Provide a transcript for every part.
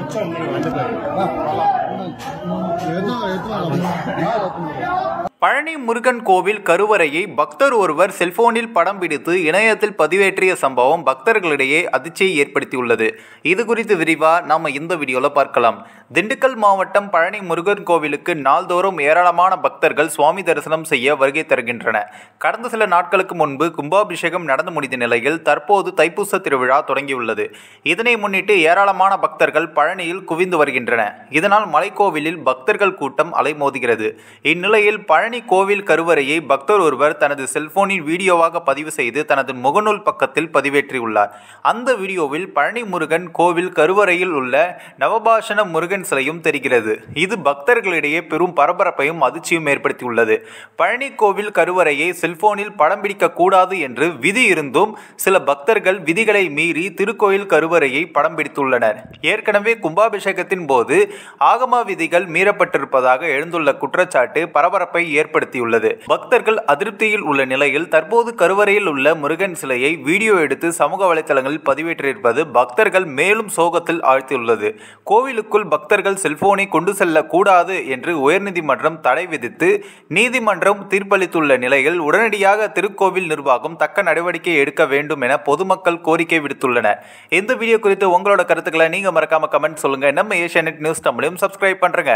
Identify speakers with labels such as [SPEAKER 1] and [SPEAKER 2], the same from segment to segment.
[SPEAKER 1] பழனி முருகன் கோவில் கருவறையை பக்தர் ஒருவர் செல்போனில் படம் பிடித்து இணையத்தில் பதிவேற்றிய சம்பவம் பக்தர்களிடையே அதிர்ச்சியை ஏற்படுத்தியுள்ளது இது குறித்து விரிவா நாம இந்த வீடியோல பார்க்கலாம் திண்டுக்கல் மாவட்டம் பழனி முருகன் கோவிலுக்கு நாள்தோறும் ஏராளமான பக்தர்கள் சுவாமி தரிசனம் செய்ய வருகை தருகின்றன கடந்த சில நாட்களுக்கு முன்பு கும்பாபிஷேகம் நடந்து முடிந்த நிலையில் தற்போது தைப்பூச திருவிழா தொடங்கியுள்ளது இதனை முன்னிட்டு ஏராளமான பக்தர்கள் பழனியில் குவிந்து வருகின்றன இதனால் மலைக்கோவிலில் பக்தர்கள் கூட்டம் அலைமோதுகிறது இந்நிலையில் பழனி கோவில் கருவறையை பக்தர் ஒருவர் தனது செல்போனில் வீடியோவாக பதிவு செய்து தனது முகநூல் பக்கத்தில் பதிவேற்றியுள்ளார் அந்த வீடியோவில் பழனி முருகன் கோவில் கருவறையில் உள்ள நவபாஷண முருகன் சிலையும் தெரிகிறது இது பக்தர்களிடையே பெரும் பரபரப்பையும் அதிர்ச்சியும் ஏற்படுத்தியுள்ளது பழனி கோவில் கருவறையை செல்போனில் படம் பிடிக்க கூடாது என்று விதி இருந்தும் சில பக்தர்கள் விதிகளை மீறி திருக்கோயில் கருவறையை படம் பிடித்துள்ளனர் ஏற்கனவே கும்பாபிஷேகத்தின் போது ஆகம விதிகள் மீறப்பட்டிருப்பதாக எழுந்துள்ள குற்றச்சாட்டு பரபரப்பை ஏற்படுத்தியுள்ளது பக்தர்கள் அதிருப்தியில் உள்ள நிலையில் தற்போது கருவறையில் உள்ள முருகன் சிலையை வீடியோ எடுத்து சமூக வலைதளங்களில் பதிவேற்றிருப்பது பக்தர்கள் மேலும் சோகத்தில் ஆழ்த்தியுள்ளது கோவிலுக்குள் பக்தர்கள் செல்போனை கொண்டு செல்லக்கூடாது என்று உயர்நீதிமன்றம் தடை விதித்து நீதிமன்றம் தீர்ப்பளித்துள்ள நிலையில் உடனடியாக திருக்கோவில் நிர்வாகம் தக்க நடவடிக்கை எடுக்க வேண்டும் என பொதுமக்கள் கோரிக்கை விடுத்துள்ளனர் இந்த வீடியோ குறித்து உங்களோட கருத்துக்களை நீங்க மறக்காம கமெண்ட் சொல்லுங்க நம்ம ஏஷியானெட் நியூஸ் தமிழையும் சப்ஸ்கிரைப் பண்றேங்க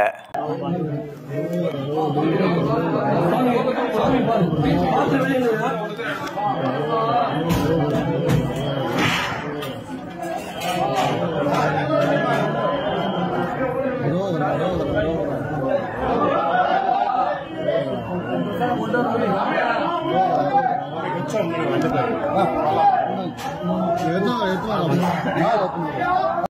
[SPEAKER 2] எத்தனை எத்தனை